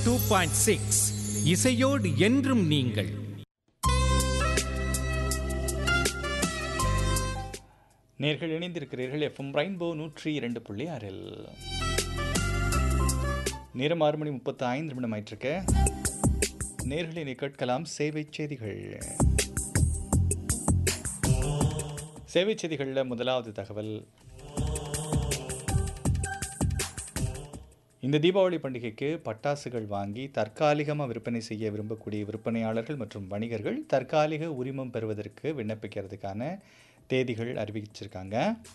two point six இசையோடு என்றும் நீங்கள் நேர்கள் இணைந்திருக்கிறீர்கள் எஃப்எம் ரெயின்போ நூற்றி இரண்டு புள்ளி ஆறில் நேரம் ஆறு மணி முப்பத்தி ஐந்து நிமிடம் ஆயிட்டிருக்க நேர்களை நீ கேட்கலாம் சேவை செய்திகள் சேவை செய்திகளில் முதலாவது தகவல் இந்த தீபாவளி பண்டிகைக்கு பட்டாசுகள் வாங்கி தற்காலிகமாக விற்பனை செய்ய விரும்பக்கூடிய விற்பனையாளர்கள் மற்றும் வணிகர்கள் தற்காலிக உரிமம் பெறுவதற்கு விண்ணப்பிக்கிறதுக்கான தேதிகள் அறிவிச்சிருக்காங்க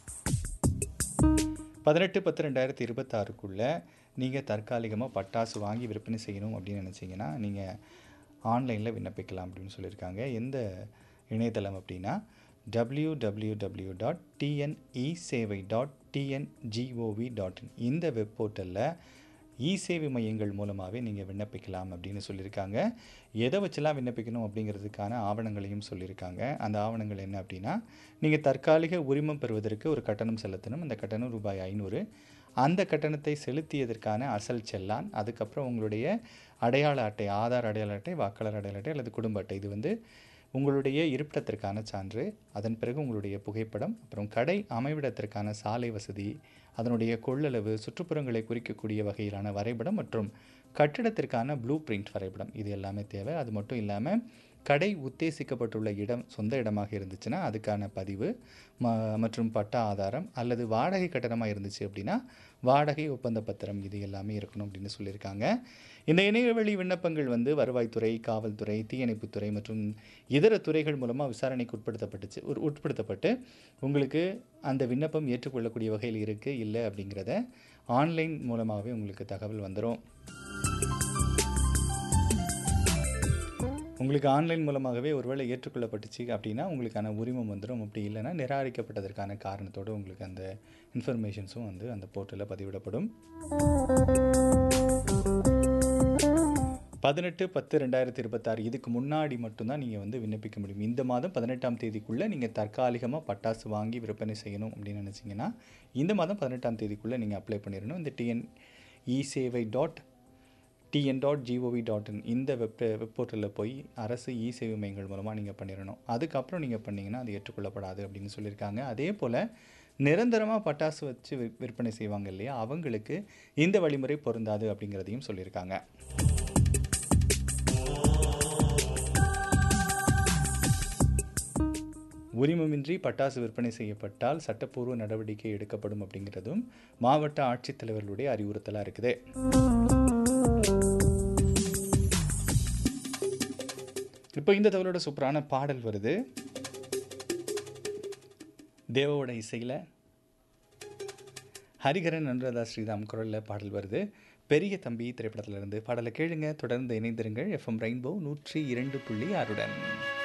பதினெட்டு பத்து ரெண்டாயிரத்தி இருபத்தாறுக்குள்ளே நீங்கள் தற்காலிகமாக பட்டாசு வாங்கி விற்பனை செய்யணும் அப்படின்னு நினச்சிங்கன்னா நீங்கள் ஆன்லைனில் விண்ணப்பிக்கலாம் அப்படின்னு சொல்லியிருக்காங்க எந்த இணையதளம் அப்படின்னா W W W dot T N E சேவை டாட் டிஎன்ஜிஓவி டாட் இன் இந்த வெப் போர்ட்டலில் இ சேவை மையங்கள் மூலமாகவே நீங்கள் விண்ணப்பிக்கலாம் அப்படின்னு சொல்லியிருக்காங்க எதை வச்செல்லாம் விண்ணப்பிக்கணும் அப்படிங்கிறதுக்கான ஆவணங்களையும் சொல்லியிருக்காங்க அந்த ஆவணங்கள் என்ன அப்படின்னா நீங்கள் தற்காலிக உரிமம் பெறுவதற்கு ஒரு கட்டணம் செலுத்தணும் அந்த கட்டணம் ரூபாய் ஐநூறு அந்த கட்டணத்தை செலுத்தியதற்கான அசல் செல்லான் அதுக்கப்புறம் உங்களுடைய அடையாள அட்டை ஆதார் அடையாள அட்டை வாக்காளர் அடையாள அட்டை அல்லது குடும்ப அட்டை இது வந்து உங்களுடைய இருப்பிடத்திற்கான சான்று அதன் பிறகு உங்களுடைய புகைப்படம் அப்புறம் கடை அமைவிடத்திற்கான சாலை வசதி அதனுடைய கொள்ளளவு சுற்றுப்புறங்களை குறிக்கக்கூடிய வகையிலான வரைபடம் மற்றும் கட்டிடத்திற்கான ப்ளூ பிரிண்ட் வரைபடம் இது எல்லாமே தேவை அது மட்டும் இல்லாமல் கடை உத்தேசிக்கப்பட்டுள்ள இடம் சொந்த இடமாக இருந்துச்சுன்னா அதுக்கான பதிவு ம மற்றும் பட்டா ஆதாரம் அல்லது வாடகை கட்டணமாக இருந்துச்சு அப்படின்னா வாடகை ஒப்பந்த பத்திரம் இது எல்லாமே இருக்கணும் அப்படின்னு சொல்லியிருக்காங்க இந்த இணையவழி விண்ணப்பங்கள் வந்து வருவாய்த்துறை காவல்துறை தீயணைப்புத்துறை மற்றும் இதர துறைகள் மூலமாக விசாரணைக்கு உட்படுத்தப்பட்டுச்சு உட்- உட்படுத்தப்பட்டு உங்களுக்கு அந்த விண்ணப்பம் ஏற்றுக்கொள்ளக்கூடிய வகையில் இருக்குது இல்லை அப்படிங்கிறத ஆன்லைன் மூலமாகவே உங்களுக்கு தகவல் வந்துடும் உங்களுக்கு ஆன்லைன் மூலமாகவே ஒருவேளை ஏற்றுக்கொள்ளப்பட்டுச்சு அப்படின்னா உங்களுக்கான உரிமம் வந்துடும் அப்படி இல்லைன்னா நிராகரிக்கப்பட்டதற்கான காரணத்தோடு உங்களுக்கு அந்த இன்ஃபர்மேஷன்ஸும் வந்து அந்த போர்ட்டலில் பதிவிடப்படும் பதினெட்டு பத்து ரெண்டாயிரத்தி இருபத்தாறு இதுக்கு முன்னாடி மட்டும்தான் நீங்கள் வந்து விண்ணப்பிக்க முடியும் இந்த மாதம் பதினெட்டாம் தேதிக்குள்ளே நீங்கள் தற்காலிகமாக பட்டாசு வாங்கி விற்பனை செய்யணும் அப்படின்னு நினச்சிங்கன்னா இந்த மாதம் பதினெட்டாம் தேதிக்குள்ளே நீங்கள் அப்ளை பண்ணிடணும் இந்த டிஎன் இ சேவை dot T N dot G O V dot in இந்த வெப் வெப் போர்ட்டலில் போய் அரசு இ சேவை மையங்கள் மூலமாக நீங்கள் பண்ணிடணும் அதுக்கப்புறம் நீங்கள் பண்ணீங்கன்னா அது ஏற்றுக்கொள்ளப்படாது அப்படின்னு சொல்லியிருக்காங்க அதே போல் நிரந்தரமாக பட்டாசு வச்சு விற்- விற்பனை செய்வாங்க இல்லையா அவங்களுக்கு இந்த வழிமுறை பொருந்தாது அப்படிங்கிறதையும் சொல்லியிருக்காங்க உரிமமின்றி பட்டாசு விற்பனை செய்யப்பட்டால் சட்டப்பூர்வ நடவடிக்கை எடுக்கப்படும் அப்படிங்கிறதும் மாவட்ட ஆட்சித்தலைவர்களுடைய அறிவுறுத்தலாக இருக்குது இப்போ இந்த தகவலோட சூப்பரான பாடல் வருது தேவோட இசையில் ஹரிகரன் அனுராதா ஸ்ரீராம் குரலில் பாடல் வருது பெரிய தம்பி திரைப்படத்திலிருந்து பாடலை கேளுங்க தொடர்ந்து இணைந்திருங்கள் எஃப்எம் ரெயின்போ நூற்றி இரண்டு புள்ளி ஆறுடன்